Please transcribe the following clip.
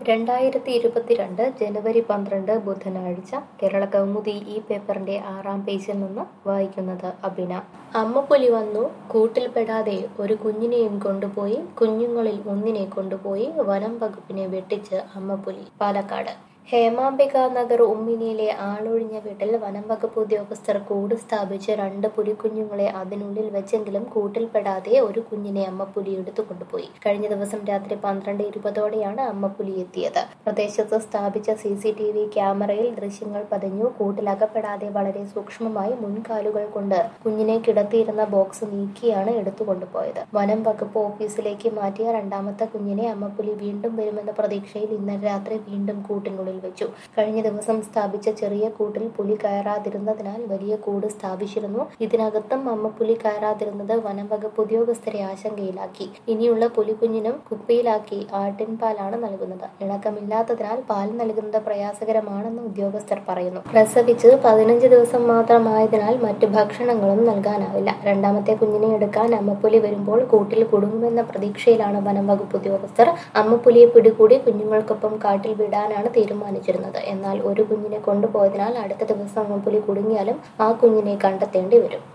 രണ്ടായിരത്തി ഇരുപത്തിരണ്ട് ജനുവരി പന്ത്രണ്ട് ബുധനാഴ്ച കേരള കൗമുദി ഈ പേപ്പറിന്റെ ആറാം പേജിൽ നിന്ന് വായിക്കുന്നത് അബിന അമ്മപ്പുലി വന്നു കൂട്ടിൽപ്പെടാതെ ഒരു കുഞ്ഞിനെയും കൊണ്ടുപോയി കുഞ്ഞുങ്ങളിൽ ഒന്നിനെ കൊണ്ടുപോയി വനം വകുപ്പിനെ വെട്ടിച്ച് അമ്മപ്പുലി പാലക്കാട് ഹേമാംബിക നഗർ ഉമ്മിനിയിലെ ആളൊഴിഞ്ഞ വീട്ടിൽ വനം വകുപ്പ് ഉദ്യോഗസ്ഥർ കൂട് സ്ഥാപിച്ച് രണ്ട് പുലിക്കുഞ്ഞുങ്ങളെ അതിനുള്ളിൽ വെച്ചെങ്കിലും കൂട്ടിൽപ്പെടാതെ ഒരു കുഞ്ഞിനെ അമ്മപ്പുലി എടുത്തു കൊണ്ടുപോയി കഴിഞ്ഞ ദിവസം രാത്രി പന്ത്രണ്ട് ഇരുപതോടെയാണ് അമ്മപ്പുലി എത്തിയത് പ്രദേശത്ത് സ്ഥാപിച്ച സി സി ടി വി ക്യാമറയിൽ ദൃശ്യങ്ങൾ പതിഞ്ഞു കൂട്ടിലകപ്പെടാതെ വളരെ സൂക്ഷ്മമായി മുൻകാലുകൾ കൊണ്ട് കുഞ്ഞിനെ കിടത്തിയിരുന്ന ബോക്സ് നീക്കിയാണ് എടുത്തു കൊണ്ടുപോയത് വനം വകുപ്പ് ഓഫീസിലേക്ക് മാറ്റിയ രണ്ടാമത്തെ കുഞ്ഞിനെ അമ്മപ്പുലി വീണ്ടും വരുമെന്ന പ്രതീക്ഷയിൽ ഇന്നലെ രാത്രി വീണ്ടും കൂട്ടിനുള്ളിൽ വെച്ചു കഴിഞ്ഞ ദിവസം സ്ഥാപിച്ച ചെറിയ കൂട്ടിൽ പുലി കയറാതിരുന്നതിനാൽ വലിയ കൂട് സ്ഥാപിച്ചിരുന്നു ഇതിനകത്തും അമ്മപ്പുലി കയറാതിരുന്നത് വനം വകുപ്പ് ഉദ്യോഗസ്ഥരെ ആശങ്കയിലാക്കി ഇനിയുള്ള പുലിക്കുഞ്ഞിനും കുപ്പിയിലാക്കി ആട്ടിൻപാലാണ് നൽകുന്നത് ഇണക്കമില്ലാത്തതിനാൽ പാൽ നൽകുന്നത് പ്രയാസകരമാണെന്ന് ഉദ്യോഗസ്ഥർ പറയുന്നു പ്രസവിച്ച് പതിനഞ്ച് ദിവസം മാത്രമായതിനാൽ മറ്റു ഭക്ഷണങ്ങളും നൽകാനാവില്ല രണ്ടാമത്തെ കുഞ്ഞിനെ എടുക്കാൻ അമ്മപ്പുലി വരുമ്പോൾ കൂട്ടിൽ കുടുങ്ങുമെന്ന പ്രതീക്ഷയിലാണ് വനം വകുപ്പ് ഉദ്യോഗസ്ഥർ അമ്മപ്പുലിയെ പിടികൂടി കുഞ്ഞുങ്ങൾക്കൊപ്പം കാട്ടിൽ വിടാനാണ് തീരുമാനിച്ചിരുന്നത് എന്നാൽ ഒരു കുഞ്ഞിനെ കൊണ്ടുപോയതിനാൽ അടുത്ത ദിവസം അമ്മപ്പുലി കുടുങ്ങിയാലും ആ കുഞ്ഞിനെ കണ്ടെത്തേണ്ടി വരും